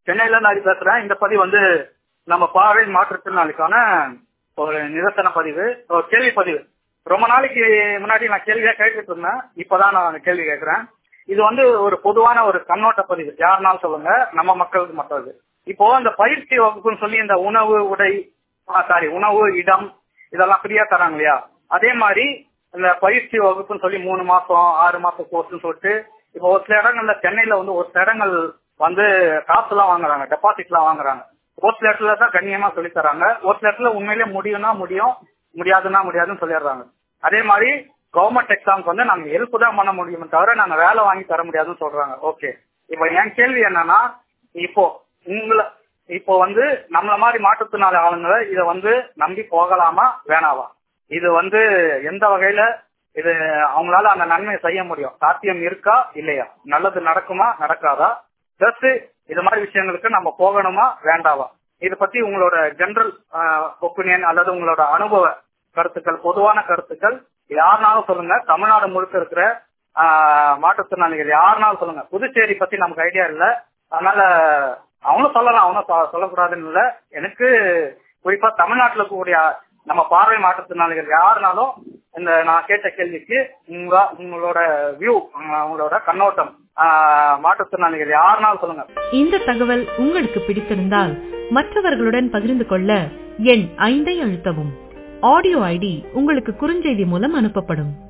சென்னையில இருந்து ஹரி பேசுறேன் இந்த பதிவு வந்து நம்ம பார்வை மாற்றுத்திறனாளிக்கான ஒரு நிதர்சன பதிவு ஒரு கேள்வி பதிவு ரொம்ப நாளைக்கு முன்னாடி நான் கேள்வியா கேட்டுட்டு இருந்தேன் இப்பதான் நான் அந்த கேள்வி கேட்கிறேன் இது வந்து ஒரு பொதுவான ஒரு கண்ணோட்ட பதிவு யாருனாலும் சொல்லுங்க நம்ம மக்களுக்கு மக்களுக்கு இப்போ இந்த பயிற்சி வகுப்புன்னு சொல்லி இந்த உணவு உடை சாரி உணவு இடம் இதெல்லாம் ஃப்ரீயா தராங்க இல்லையா அதே மாதிரி இந்த பயிற்சி வகுப்புன்னு சொல்லி மூணு மாசம் ஆறு மாசம் கோர்ஸ்னு சொல்லிட்டு இப்போ ஒரு சில இடங்கள்ல சென்னையில வந்து ஒரு சில இடங்கள் வந்து காசு எல்லாம் வாங்குறாங்க டெபாசிட் எல்லாம் வாங்குறாங்க ஒரு சில இடத்துல தான் கண்ணியமா சொல்லி தராங்க ஒரு சில இடத்துல உண்மையிலேயே முடியும்னா முடியும் முடியாதுன்னா முடியாதுன்னு சொல்லிடுறாங்க அதே மாதிரி கவர்மெண்ட் எக்ஸாம்க்கு வந்து நாங்க ஹெல்ப் தான் பண்ண முடியுமே தவிர நாங்க வேலை வாங்கி தர முடியாதுன்னு சொல்றாங்க ஓகே இப்போ என் கேள்வி என்னன்னா இப்போ உங்களை இப்போ வந்து நம்மள மாதிரி மாற்றுத்திறனாளி ஆளுங்களை இதை வந்து நம்பி போகலாமா வேணாவா இது வந்து எந்த வகையில இது அவங்களால அந்த நன்மையை செய்ய முடியும் சாத்தியம் இருக்கா இல்லையா நல்லது நடக்குமா நடக்காதா பிளஸ் இது மாதிரி விஷயங்களுக்கு நம்ம போகணுமா வேண்டாவா இதை பத்தி உங்களோட ஜெனரல் ஒப்பீனியன் அல்லது உங்களோட அனுபவ கருத்துக்கள் பொதுவான கருத்துக்கள் யாருனாலும் சொல்லுங்க தமிழ்நாடு முழுக்க இருக்கிற மாற்றுத்திறனாளிகள் யாருனாலும் சொல்லுங்க புதுச்சேரி பத்தி நமக்கு ஐடியா இல்ல அதனால அவனும் சொல்லலாம் அவனும் சொல்லக்கூடாதுன்னு இல்ல எனக்கு குறிப்பா தமிழ்நாட்டில் இருக்கக்கூடிய நம்ம பார்வை மாற்றுத்திறனாளிகள் யாருனாலும் இந்த நான் கேட்ட கேள்விக்கு உங்க உங்களோட வியூ உங்களோட கண்ணோட்டம் மாற்றுத்திறனாளிகள் யாருனாலும் சொல்லுங்க இந்த தகவல் உங்களுக்கு பிடித்திருந்தால் மற்றவர்களுடன் பகிர்ந்து கொள்ள எண் ஐந்தை அழுத்தவும் ஆடியோ ஐடி உங்களுக்கு குறுஞ்செய்தி மூலம் அனுப்பப்படும்